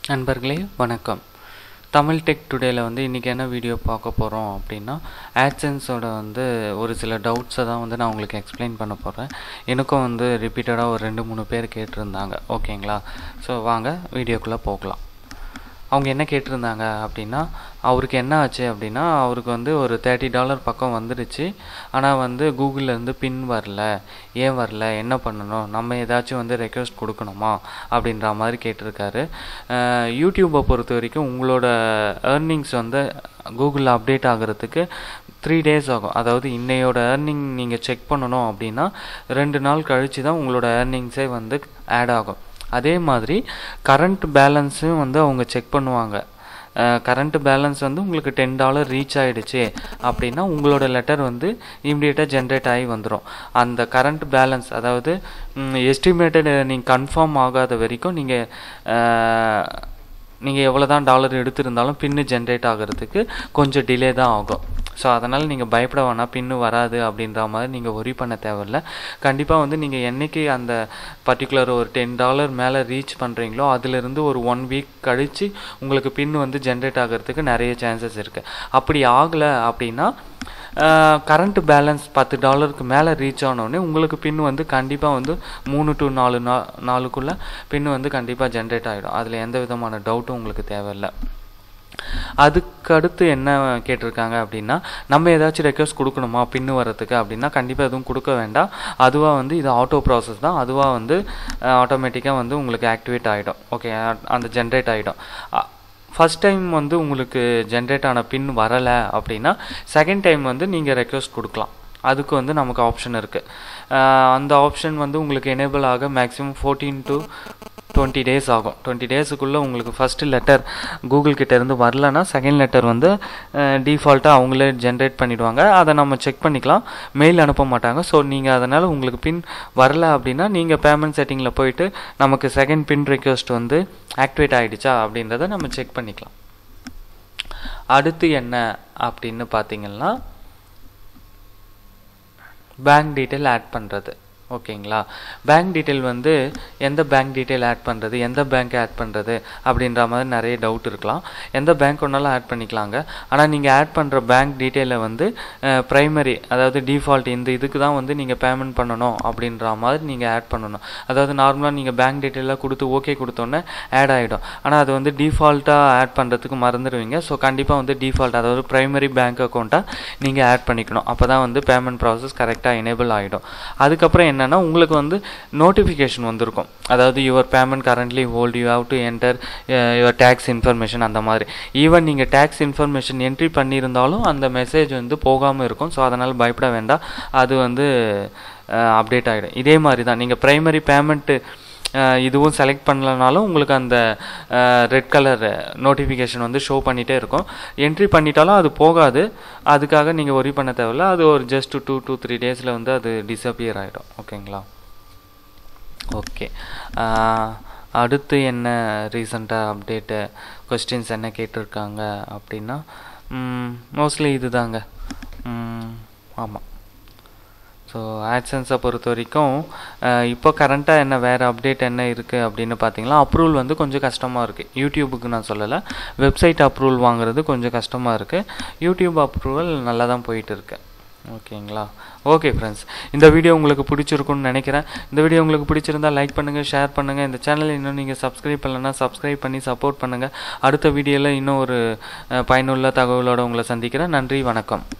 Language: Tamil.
நண்பர்களே வணக்கம் தமிழ் டெக் டுடேல வந்து இன்றைக்கி என்ன வீடியோ பார்க்க போகிறோம் அப்படின்னா ஆட்சன்ஸோட வந்து ஒரு சில டவுட்ஸை தான் வந்து நான் உங்களுக்கு எக்ஸ்பிளைன் பண்ண போகிறேன் எனக்கும் வந்து ரிப்பீட்டடாக ஒரு ரெண்டு மூணு பேர் கேட்டிருந்தாங்க ஓகேங்களா ஸோ வாங்க வீடியோக்குள்ளே போகலாம் அவங்க என்ன கேட்டிருந்தாங்க அப்படின்னா அவருக்கு என்ன ஆச்சு அப்படின்னா அவருக்கு வந்து ஒரு தேர்ட்டி டாலர் பக்கம் வந்துடுச்சு ஆனால் வந்து கூகுளிலேருந்து பின் வரல ஏன் வரல என்ன பண்ணணும் நம்ம ஏதாச்சும் வந்து ரெக்வஸ்ட் கொடுக்கணுமா அப்படின்ற மாதிரி கேட்டிருக்காரு அஹ் யூடியூப்பை பொறுத்த வரைக்கும் உங்களோட ஏர்னிங்ஸ் வந்து கூகுளில் அப்டேட் ஆகிறதுக்கு த்ரீ டேஸ் ஆகும் அதாவது இன்னையோட ஏர்னிங் நீங்கள் செக் பண்ணணும் அப்படின்னா ரெண்டு நாள் கழித்து தான் உங்களோட ஏர்னிங்ஸே வந்து ஆட் ஆகும் அதே மாதிரி கரண்ட் பேலன்ஸும் வந்து அவங்க செக் பண்ணுவாங்க கரண்ட் பேலன்ஸ் வந்து உங்களுக்கு டென் டாலர் ரீச் ஆகிடுச்சு அப்படின்னா உங்களோட லெட்டர் வந்து இம்மிடியேட்டாக ஜென்ரேட் ஆகி வந்துடும் அந்த கரண்ட் பேலன்ஸ் அதாவது எஸ்டிமேட்டட் நீங்கள் கன்ஃபார்ம் ஆகாத வரைக்கும் நீங்கள் நீங்கள் எவ்வளோ தான் டாலர் எடுத்திருந்தாலும் பின்னு ஜென்ரேட் ஆகிறதுக்கு கொஞ்சம் டிலே தான் ஆகும் ஸோ அதனால் நீங்கள் பயப்பட வேணாம் பின்னு வராது அப்படின்ற மாதிரி நீங்கள் ஒரி பண்ண தேவையில்ல கண்டிப்பாக வந்து நீங்கள் என்னைக்கு அந்த பர்டிகுலர் ஒரு டென் டாலர் மேலே ரீச் பண்ணுறீங்களோ அதிலிருந்து ஒரு ஒன் வீக் கழித்து உங்களுக்கு பின் வந்து ஜென்ரேட் ஆகிறதுக்கு நிறைய சான்சஸ் இருக்குது அப்படி ஆகலை அப்படின்னா கரண்ட் பேலன்ஸ் பத்து டாலருக்கு மேலே ரீச் ஆனோடனே உங்களுக்கு பின் வந்து கண்டிப்பாக வந்து மூணு டு நாலு நா நாளுக்குள்ளே பின் வந்து கண்டிப்பாக ஜென்ரேட் ஆகிடும் அதில் எந்த விதமான டவுட்டும் உங்களுக்கு தேவையில்லை அதுக்கு அடுத்து என்ன கேட்டிருக்காங்க அப்படின்னா நம்ம ஏதாச்சும் ரெக்வஸ்ட் கொடுக்கணுமா பின்னு வரதுக்கு அப்படின்னா கண்டிப்பாக எதுவும் கொடுக்க வேண்டாம் அதுவாக வந்து இது ஆட்டோ ப்ராசஸ் தான் அதுவாக வந்து ஆட்டோமேட்டிக்காக வந்து உங்களுக்கு ஆக்டிவேட் ஆகிடும் ஓகே அந்த ஜென்ரேட் ஆகிடும் ஃபஸ்ட் டைம் வந்து உங்களுக்கு ஜென்ரேட் ஆன பின் வரலை அப்படின்னா செகண்ட் டைம் வந்து நீங்கள் ரெக்வஸ்ட் கொடுக்கலாம் அதுக்கு வந்து நமக்கு ஆப்ஷன் இருக்குது அந்த ஆப்ஷன் வந்து உங்களுக்கு எனேபிள் ஆக maximum fourteen to twenty days ஆகும் டுவெண்ட்டி டேஸுக்குள்ளே உங்களுக்கு ஃபஸ்ட்டு லெட்டர் கூகுள் கிட்டேருந்து வரலன்னா செகண்ட் லெட்டர் வந்து டிஃபால்ட்டாக அவங்களே ஜென்ரேட் பண்ணிவிடுவாங்க அதை நம்ம செக் பண்ணிக்கலாம் மெயில் அனுப்ப மாட்டாங்க ஸோ நீங்கள் அதனால் உங்களுக்கு பின் வரல அப்படின்னா நீங்கள் பேமெண்ட் செட்டிங்கில் போயிட்டு நமக்கு செகண்ட் பின் ரெக்வஸ்ட் வந்து ஆக்டிவேட் ஆகிடுச்சா அப்படின்றத நம்ம செக் பண்ணிக்கலாம் அடுத்து என்ன அப்படின்னு பார்த்தீங்கன்னா பேங்க் டீட்டெயில் ஆட் பண்ணுறது ஓகேங்களா பேங்க் டீட்டெயில் வந்து எந்த பேங்க் டீட்டெயில் ஆட் பண்ணுறது எந்த பேங்க் ஆட் பண்ணுறது அப்படின்ற மாதிரி நிறைய டவுட் இருக்கலாம் எந்த பேங்க் ஒன்றாலும் ஆட் பண்ணிக்கலாங்க ஆனால் நீங்கள் ஆட் பண்ணுற பேங்க் டீட்டெயிலை வந்து ப்ரைமரி அதாவது டிஃபால்ட் இந்த இதுக்கு தான் வந்து நீங்கள் பேமெண்ட் பண்ணணும் அப்படின்ற மாதிரி நீங்கள் ஆட் பண்ணணும் அதாவது நார்மலாக நீங்கள் பேங்க் டீட்டெயிலாக கொடுத்து ஓகே கொடுத்தோன்னே ஆட் ஆகிடும் ஆனால் அது வந்து டிஃபால்ட்டாக ஆட் பண்ணுறதுக்கு மறந்துடுவீங்க ஸோ கண்டிப்பாக வந்து டிஃபால்ட் அதாவது ப்ரைமரி பேங்க் அக்கௌண்ட்டாக நீங்கள் ஆட் பண்ணிக்கணும் அப்போ தான் வந்து பேமெண்ட் ப்ராசஸ் கரெக்டாக எனேபிள் ஆகிடும் அதுக்கப்புறம் என்னென்னா உங்களுக்கு வந்து நோட்டிஃபிகேஷன் வந்திருக்கும் அதாவது your payment currently hold you have to enter your tax information அந்த மாதிரி ஈவன் நீங்கள் டேக்ஸ் இன்ஃபர்மேஷன் என்ட்ரி பண்ணியிருந்தாலும் அந்த மெசேஜ் வந்து போகாமல் இருக்கும் ஸோ அதனால் பயப்பட வேண்டாம் அது வந்து அப்டேட் ஆகிடும் இதே மாதிரி தான் நீங்கள் ப்ரைமரி பேமெண்ட்டு இதுவும் செலக்ட் பண்ணலனாலும் உங்களுக்கு அந்த ரெட் கலர் நோட்டிஃபிகேஷன் வந்து ஷோ பண்ணிகிட்டே இருக்கும் என்ட்ரி பண்ணிட்டாலும் அது போகாது அதுக்காக நீங்கள் ஒரி பண்ண தேவையில்ல அது ஒரு ஜஸ்ட் டூ டூ த்ரீ டேஸில் வந்து அது டிஸப்பியர் ஆகிடும் ஓகேங்களா ஓகே அடுத்து என்ன ரீசண்டாக அப்டேட்டு கொஸ்டின்ஸ் என்ன கேட்டிருக்காங்க அப்படின்னா மோஸ்ட்லி இது தாங்க ஆமாம் ஸோ ஆட்சன்ஸை பொறுத்த வரைக்கும் இப்போ கரண்ட்டாக என்ன வேறு அப்டேட் என்ன இருக்குது அப்படின்னு பார்த்தீங்கன்னா அப்ரூவல் வந்து கொஞ்சம் கஷ்டமாக இருக்குது யூடியூபுக்கு நான் சொல்லலை வெப்சைட் அப்ரூவல் வாங்குறது கொஞ்சம் கஷ்டமாக இருக்குது யூடியூப் அப்ரூவல் நல்லா தான் போயிட்டு இருக்கு ஓகேங்களா ஓகே ஃப்ரெண்ட்ஸ் இந்த வீடியோ உங்களுக்கு பிடிச்சிருக்குன்னு நினைக்கிறேன் இந்த வீடியோ உங்களுக்கு பிடிச்சிருந்தா லைக் பண்ணுங்கள் ஷேர் பண்ணுங்கள் இந்த சேனலை இன்னும் நீங்கள் சப்ஸ்கிரைப் பண்ணலன்னா சப்ஸ்கிரைப் பண்ணி சப்போர்ட் பண்ணுங்கள் அடுத்த வீடியோவில் இன்னும் ஒரு பயனுள்ள தகவலோடு உங்களை சந்திக்கிறேன் நன்றி வணக்கம்